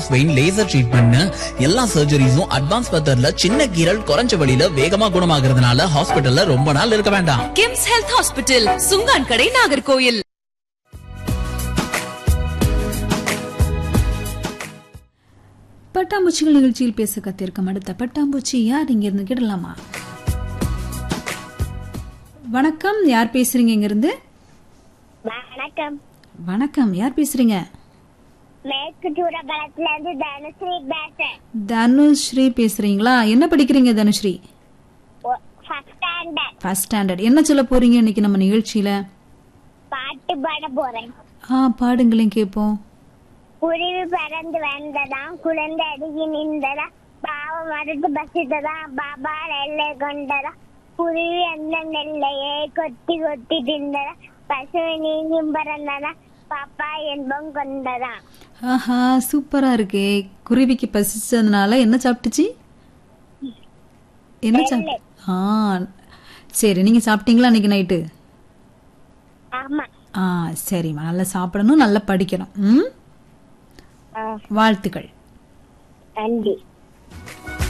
varicose vein laser treatment எல்லா சர்ஜரிஸும் advance மெத்தட்ல சின்ன கீரல் குறைஞ்ச வழியில வேகமா குணமாகறதுனால ஹாஸ்பிட்டல்ல ரொம்ப நாள் இருக்க வேண்டாம் கிம்ஸ் ஹெல்த் ஹாஸ்பிட்டல் சுங்கான் கடை நாகர்கோயில் பட்டாம்பூச்சிகள் நிகழ்ச்சியில் பேச கத்திருக்கும் அடுத்த பட்டாம்பூச்சி யார் இங்க இருந்து கேடலாமா வணக்கம் யார் பேசுறீங்க இங்க இருந்து வணக்கம் வணக்கம் யார் பேசுறீங்க மேற்கு சூரகலத்துல இருந்து தனுஸ்ரீ பேசுறேன் தனுஸ்ரீ பேசுறீங்களா என்ன படிக்கிறீங்க Dhanushree first standard first standard என்ன சொல்ல போறீங்க இன்னைக்கு நம்ம நிகழ்ச்சியில பாட்டு பாட போறேன் ஆ பாடுங்களேன் கேட்போம் குருவி பறந்து வந்ததாம் குழந்தை அருகி நின்றதா பாவம் மறுத்து பசித்ததா பாபா எல்லை கொண்டதா குருவி அந்த நெல்லையே கொத்தி கொத்தி தின்றதா பசு நீங்கும் பறந்ததா பாப்பா என்பம் கொண்டதா ஆஹா சூப்பரா இருக்கே குருவிக்கு பசிச்சதுனால என்ன சாப்பிட்டுச்சு என்ன சாப்பிட்டு ஆ சரி நீங்க சாப்பிட்டீங்களா இன்னைக்கு நைட்டு ஆமா ஆ சரிம்மா நல்லா சாப்பிடணும் நல்லா படிக்கணும் ம் ஆ, வாழ்த்துக்கள் நன்றி